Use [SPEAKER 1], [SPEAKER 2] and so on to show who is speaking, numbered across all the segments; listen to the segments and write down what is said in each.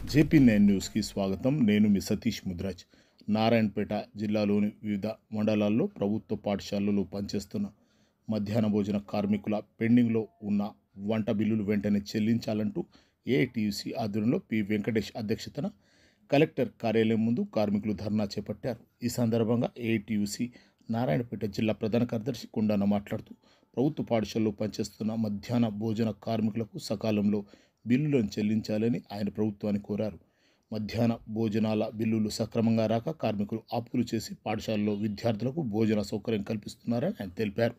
[SPEAKER 1] JP nine న్యూస్కి స్వాగతం నేను మీ సతీష్ ముద్రాజ్ నారాయణపేట జిల్లాలోని వివిధ మండలాల్లో ప్రభుత్వ పాఠశాలలు పనిచేస్తున్న మధ్యాహ్న భోజన కార్మికుల పెండింగ్లో ఉన్న వంట బిల్లులు వెంటనే చెల్లించాలంటూ ఏఐటీయూసీ ఆధ్వర్యంలో పి వెంకటేష్ అధ్యక్షతన కలెక్టర్ కార్యాలయం ముందు కార్మికులు ధర్నా చేపట్టారు ఈ సందర్భంగా ఏఐటీయూసీ నారాయణపేట జిల్లా ప్రధాన కార్యదర్శి కొండన్న మాట్లాడుతూ ప్రభుత్వ పాఠశాలలో పనిచేస్తున్న మధ్యాహ్న భోజన కార్మికులకు సకాలంలో బిల్లులను చెల్లించాలని ఆయన ప్రభుత్వాన్ని కోరారు మధ్యాహ్న భోజనాల బిల్లులు సక్రమంగా రాక కార్మికులు అప్పులు చేసి పాఠశాలలో విద్యార్థులకు భోజన సౌకర్యం కల్పిస్తున్నారని ఆయన తెలిపారు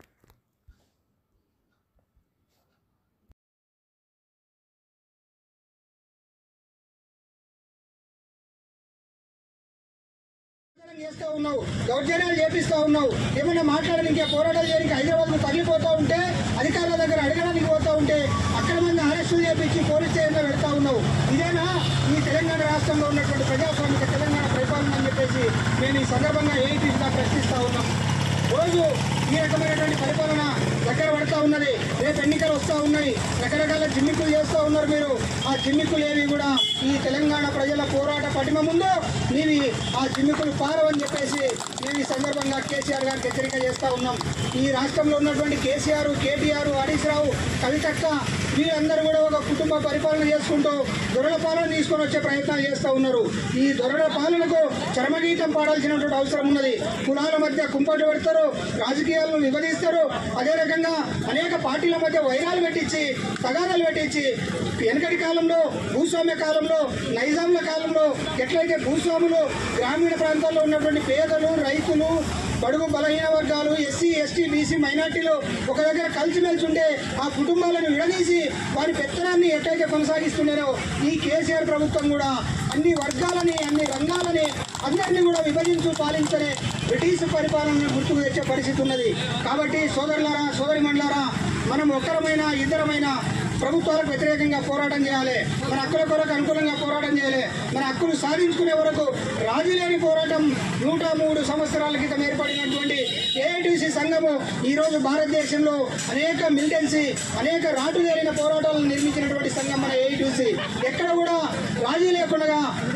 [SPEAKER 2] దౌర్జన్యం చేస్తూ ఉన్నావు దౌర్జన్యాలు చేపిస్తూ ఉన్నావు ఏమైనా మాట్లాడడానికి పోరాటాలు చేయడానికి హైదరాబాద్ తగిలిపోతూ ఉంటే అధికారుల దగ్గర అడగడానికి పోతూ ఉంటే అక్రమంగా అరెస్టులు చేపించి పోలీస్ స్టేషన్లో పెడతా ఉన్నావు ఇదేనా ఈ తెలంగాణ రాష్ట్రంలో ఉన్నటువంటి ప్రజాస్వామిక తెలంగాణ పరిపాలన అని చెప్పేసి మేము ఈ సందర్భంగా ఏఐటీగా ప్రశ్నిస్తూ ఉన్నాం రోజు ఈ రకమైనటువంటి పరిపాలన దగ్గర పడతా ఉన్నది రేపు ఎన్నికలు వస్తూ ఉన్నాయి రకరకాల జిమ్మిక్కులు చేస్తూ ఉన్నారు మీరు ఆ జిమ్మిక్కులు ఏవి కూడా ఈ తెలంగాణ ప్రజల పోరాట పటిమ ముందు నీవి ఆ జిమ్మిక్కులు పారవని చెప్పేసి మేము ఈ సందర్భంగా కేసీఆర్ గారికి హెచ్చరిక చేస్తూ ఉన్నాం ఈ రాష్ట్రంలో ఉన్నటువంటి కేసీఆర్ కేటీఆర్ హరీష్ రావు కవితక్క వీళ్ళందరూ కూడా ఒక కుటుంబ పరిపాలన చేసుకుంటూ దొరల పాలన తీసుకొని వచ్చే ప్రయత్నాలు చేస్తూ ఉన్నారు ఈ దొరల పాలనకు చర్మగీతం పాడాల్సినటువంటి అవసరం ఉన్నది కులాల మధ్య కుంపటి పెడతారు రాజకీయాలను విభజిస్తారు అదే రకంగా అనేక పార్టీల మధ్య వైరాలు పెట్టించి తగాదాలు పెట్టించి వెనకటి కాలంలో భూస్వామ్య కాలంలో నైజాంల కాలంలో ఎట్లయితే భూస్వాములు గ్రామీణ ప్రాంతాల్లో ఉన్నటువంటి పేదలు రైతులు బడుగు బలహీన వర్గాలు ఎస్సీ ఎస్టీ బీసీ మైనార్టీలు ఒక దగ్గర కలిసిమెలిసి ఉంటే ఆ కుటుంబాలను విడదీసి వారి పెత్తనాన్ని ఎట్లయితే కొనసాగిస్తున్నారో ఈ కేసీఆర్ ప్రభుత్వం కూడా అన్ని వర్గాలని అన్ని రంగాలని అందరినీ కూడా విభజించు పాలించనే బ్రిటిష్ పరిపాలనను గుర్తుకు తెచ్చే పరిస్థితి ఉన్నది కాబట్టి సోదరులారా సోదరి మండలారా మనం ఒక్కరమైన ఇద్దరమైన ప్రభుత్వాలకు వ్యతిరేకంగా పోరాటం చేయాలి మన హక్కుల కొరకు అనుకూలంగా పోరాటం చేయాలి మన హక్కులు సాధించుకునే వరకు రాజీ లేని పోరాటం నూట మూడు సంవత్సరాల క్రితం ఏర్పడినటువంటి ఏఐటీసీ సంఘము ఈరోజు భారతదేశంలో అనేక మిలిటెన్సీ అనేక రాటుదేరిన పోరాటాలను నిర్మించినటువంటి సంఘం మన ఏఐటీసీ ఎక్కడ కూడా రాజీ లేకుండా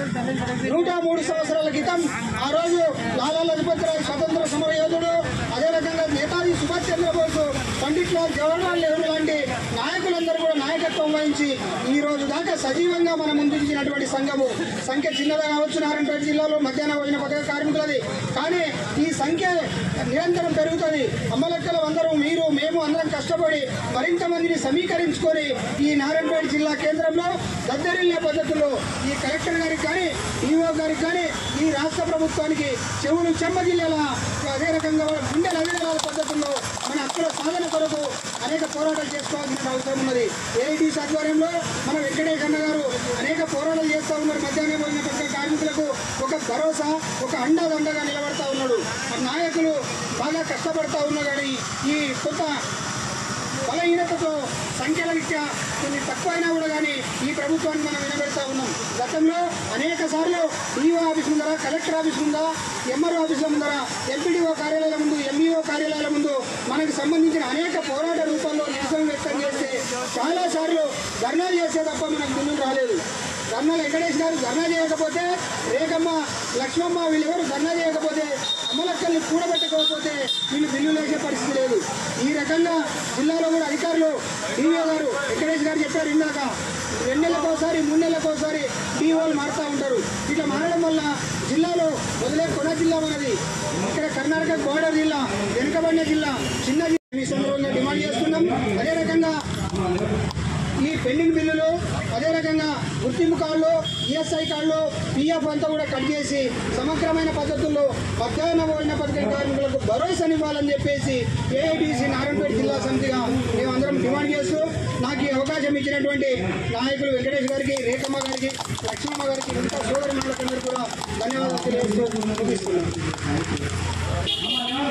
[SPEAKER 2] నూట మూడు సంవత్సరాల క్రితం ఆ రోజు లాలా లజపత్ రాయ్ స్వతంత్ర సమర యోధుడు అదే రకంగా నేతాజీ సుభాష్ చంద్రబోస్ పండిట్ లాల్ జవహర్లాల్ నెహ్రూ లాంటి నాయకులందరూ కూడా నాయకత్వం వహించి ఈ రోజు దాకా సజీవంగా మన ముందుంచినటువంటి సంఘము సంఖ్య చిన్నదా కావచ్చు నారాయణపేట జిల్లాలో మధ్యాహ్న భోజన పథక కార్మికులది కానీ ఈ సంఖ్య నిరంతరం పెరుగుతుంది అమ్మలక్కలు అందరం మీరు మేము అందరం కష్టపడి మరింత మందిని సమీకరించుకొని ఈ నారాయణపేట జిల్లా కేంద్రంలో దద్దరిల్లే పద్ధతుల్లో ఈ కలెక్టర్ గారికి కానీ ఈఓ గారికి కానీ ఈ రాష్ట్ర ప్రభుత్వానికి చెవులు చెమ్మజిల్లేలా అదే రకంగా గుండెలు అవిడేలాల పద్ధతుల్లో మన హక్కుల సాధన కొరకు అనేక పోరాటాలు చేసుకోవాల్సిన అవసరం ఉన్నది ఏఐటీసీ ఆధ్వర్యంలో మన వెంకటేష్ అన్న గారు అనేక పోరాటాలు చేస్తూ ఉన్నారు మధ్యాహ్నం భోజన పథక కార్మికులకు ఒక భరోసా ఒక అండదండగా నిలబడతా ఉన్నాడు ఆ నాయకులు బాగా కష్టపడతా ఉన్నా కానీ ఈ కొత్త బలహీనతతో సంఖ్యల రీత్యా కొన్ని తక్కువైనా కూడా కానీ ఈ ప్రభుత్వాన్ని మనం వినబెడతా ఉన్నాం గతంలో అనేక సార్లు ఈఓ ఆఫీస్ ముందర కలెక్టర్ ఆఫీస్ ముందర ఎంఆర్ఓ ఆఫీసుల ముందర ఎంపీడీఓ కార్యాలయాల ముందు ఎంఈఓ కార్యాలయాల ముందు మనకు సంబంధించిన అనేక పోరాట రూపంలో నిరసన వ్యక్తం చేస్తే చాలా సార్లు ధర్నా చేసే తప్ప మనకు ముందుకు రాలేదు ధర్నా వెంకటేష్ గారు ధర్నా చేయకపోతే రేఖమ్మ లక్ష్మమ్మ వీళ్ళెవరు ధర్నా చేయకపోతే అమలక్కల్ని కూడబెట్టకపోతే వీళ్ళు బిల్లులు వేసే పరిస్థితి లేదు ఈ రకంగా జిల్లాలో కూడా అధికారులు డిఓ గారు వెంకటేష్ గారు చెప్పారు ఇందాక రెండు నెలలకు ఒకసారి మూడు నెలలకు ఒకసారి డిఓలు మారుతూ ఉంటారు ఇట్లా మారడం వల్ల జిల్లాలో మొదలే కొన జిల్లా మనది ఇక్కడ కర్ణాటక బోర్డర్ జిల్లా వెనుకబడిన జిల్లా చిన్న జిల్లా ఈ సందర్భంగా డిమాండ్ చేస్తున్నాం అదే రకంగా ఈ పెండింగ్ బిల్లులు అదే రకంగా గుర్తింపు కార్డులు ఈఎస్ఐ కార్డులు పిఎఫ్ అంతా కూడా కట్ చేసి సమగ్రమైన పద్ధతుల్లో మధ్యాహ్న భోజన పథకం కార్మికులకు భరోసానివ్వాలని చెప్పేసి ఏఐటీసీ నారాయణపేట జిల్లా సమితిగా మేమందరం డిమాండ్ చేస్తూ నాకు ఈ అవకాశం ఇచ్చినటువంటి నాయకులు వెంకటేష్ గారికి రేఖమ్మ గారికి లక్ష్మమ్మ గారికి మిగతా సోదరి మండలందరూ కూడా ధన్యవాదాలు తెలియజేస్తూ ముగిస్తున్నాను